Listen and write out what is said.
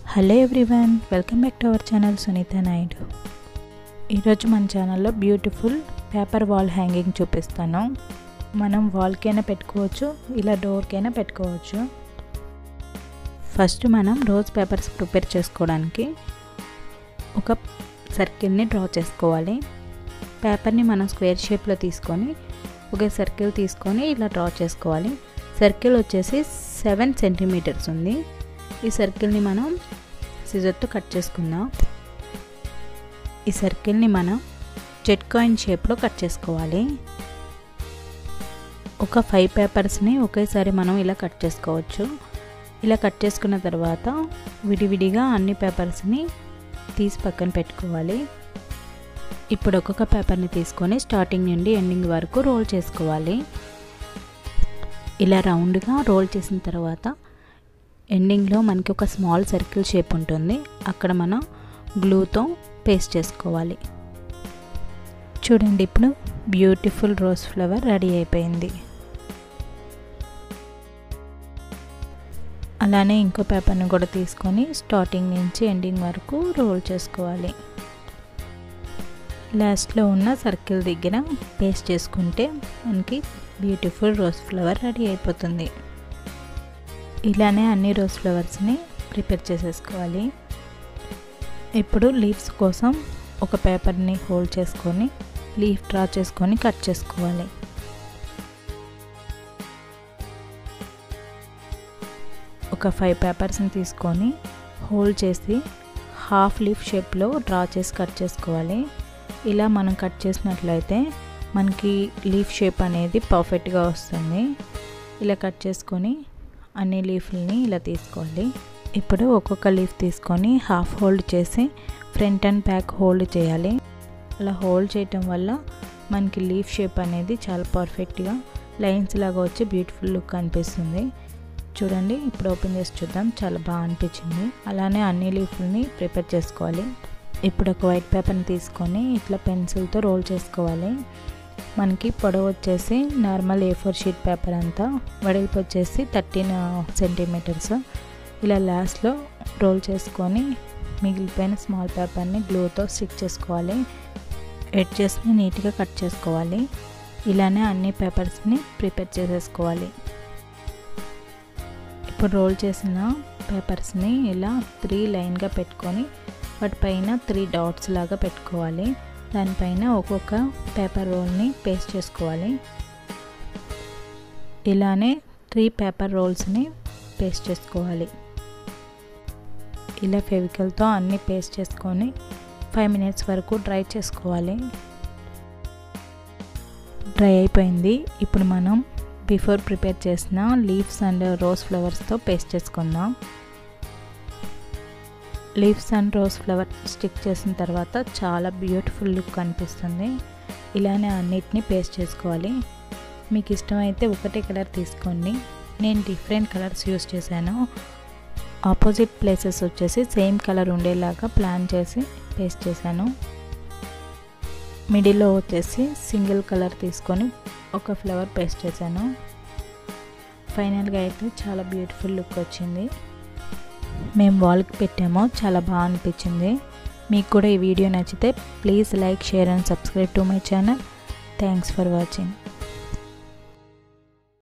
hello everyone welcome back to our channel Sunitha Naidu ఈరోజు మన ఛానల్లో బ్యూటిఫుల్ పేపర్ వాల్ హ్యాంగింగ్ చూపిస్తాను మనం వాల్కైనా పెట్టుకోవచ్చు ఇలా డోర్కైనా పెట్టుకోవచ్చు ఫస్ట్ మనం రోజ్ పేపర్స్ ప్రిపేర్ చేసుకోవడానికి ఒక సర్కిల్ని డ్రా చేసుకోవాలి పేపర్ని మనం స్క్వేర్ షేప్లో తీసుకొని ఒక సర్కిల్ తీసుకొని ఇలా డ్రా చేసుకోవాలి సర్కిల్ వచ్చేసి సెవెన్ సెంటీమీటర్స్ ఉంది ఈ సర్కిల్ని మనం సిజర్తో కట్ చేసుకుందాం ఈ సర్కిల్ని మనం జెట్ కాయిన్ షేప్లో కట్ చేసుకోవాలి ఒక ఫైవ్ పేపర్స్ని ఒకేసారి మనం ఇలా కట్ చేసుకోవచ్చు ఇలా కట్ చేసుకున్న తర్వాత విడివిడిగా అన్ని పేపర్స్ని తీసి పక్కన పెట్టుకోవాలి ఇప్పుడు ఒక్కొక్క పేపర్ని తీసుకొని స్టార్టింగ్ నుండి ఎండింగ్ వరకు రోల్ చేసుకోవాలి ఇలా రౌండ్గా రోల్ చేసిన తర్వాత ఎండింగ్లో మనకి ఒక స్మాల్ సర్కిల్ షేప్ ఉంటుంది అక్కడ మనం గ్లూతో పేస్ట్ చేసుకోవాలి చూడండి ఇప్పుడు బ్యూటిఫుల్ రోజ్ ఫ్లవర్ రెడీ అయిపోయింది అలానే ఇంకో పేపర్ని కూడా తీసుకొని స్టార్టింగ్ నుంచి ఎండింగ్ వరకు రోల్ చేసుకోవాలి లాస్ట్లో ఉన్న సర్కిల్ దగ్గర పేస్ట్ చేసుకుంటే మనకి బ్యూటిఫుల్ రోజ్ ఫ్లవర్ రెడీ అయిపోతుంది ఇలానే అన్ని రోజ్ ఫ్లవర్స్ని ప్రిపేర్ చేసేసుకోవాలి ఇప్పుడు లీవ్స్ కోసం ఒక పేపర్ని హోల్డ్ చేసుకొని లీఫ్ డ్రా చేసుకొని కట్ చేసుకోవాలి ఒక ఫైవ్ పేపర్స్ని తీసుకొని హోల్డ్ చేసి హాఫ్ లీఫ్ షేప్లో డ్రా చేసి కట్ చేసుకోవాలి ఇలా మనం కట్ చేసినట్లయితే మనకి లీఫ్ షేప్ అనేది పర్ఫెక్ట్గా వస్తుంది ఇలా కట్ చేసుకొని అన్ని లీఫ్లని ఇలా తీసుకోవాలి ఇప్పుడు ఒక్కొక్క లీఫ్ తీసుకొని హాఫ్ హోల్డ్ చేసి ఫ్రంట్ అండ్ బ్యాక్ హోల్డ్ చేయాలి అలా హోల్డ్ చేయటం వల్ల మనకి లీఫ్ షేప్ అనేది చాలా పర్ఫెక్ట్గా లైన్స్ లాగా వచ్చి బ్యూటిఫుల్ లుక్ అనిపిస్తుంది చూడండి ఇప్పుడు ఓపెన్ చేసి చూద్దాం చాలా బాగా అనిపించింది అలానే అన్ని లీఫ్లని ప్రిపేర్ చేసుకోవాలి ఇప్పుడు ఒక వైట్ పేపర్ని తీసుకొని ఇట్లా పెన్సిల్తో రోల్ చేసుకోవాలి మనకి పొడవు వచ్చేసి normal A four sheet paper అంతా వెడల్పు వచ్చేసి థర్టీన్ సెంటీమీటర్స్ ఇలా లాస్ట్లో రోల్ చేసుకొని మిగిలిపోయిన స్మాల్ పేపర్ని గ్లూతో స్టిక్ చేసుకోవాలి ఎడ్జెస్ని నీట్గా కట్ చేసుకోవాలి ఇలానే అన్ని పేపర్స్ని ప్రిపేర్ చేసేసుకోవాలి ఇప్పుడు రోల్ చేసిన పేపర్స్ని ఇలా త్రీ లైన్గా పెట్టుకొని వాటిపైన త్రీ డాట్స్ లాగా పెట్టుకోవాలి దానిపైన ఒక్కొక్క పేపర్ రోల్ని పేస్ట్ చేసుకోవాలి ఇలానే త్రీ పేపర్ రోల్స్ని పేస్ట్ చేసుకోవాలి ఇలా ఫెవికల్తో అన్నీ పేస్ట్ చేసుకొని ఫైవ్ మినిట్స్ వరకు డ్రై చేసుకోవాలి డ్రై అయిపోయింది ఇప్పుడు మనం బిఫోర్ ప్రిపేర్ చేసిన లీవ్స్ అండ్ రోజ్ ఫ్లవర్స్తో పేస్ట్ చేసుకుందాం leaves and rose flower stick చేసిన తర్వాత చాలా బ్యూటిఫుల్ లుక్ కనిపిస్తుంది ఇలానే అన్నిటిని పేస్ట్ చేసుకోవాలి మీకు ఇష్టమైతే ఒకటే కలర్ తీసుకోండి నేను డిఫరెంట్ కలర్స్ యూస్ చేశాను ఆపోజిట్ ప్లేసెస్ వచ్చేసి సేమ్ కలర్ ఉండేలాగా ప్లాన్ చేసి పేస్ట్ చేశాను మిడిల్లో వచ్చేసి సింగిల్ కలర్ తీసుకొని ఒక ఫ్లవర్ పేస్ట్ చేశాను ఫైనల్గా అయితే చాలా బ్యూటిఫుల్ లుక్ వచ్చింది మేము వాల్కి పెట్టామో చాలా బాగా అనిపించింది మీకు కూడా ఈ వీడియో నచ్చితే please like share and subscribe to my channel thanks for watching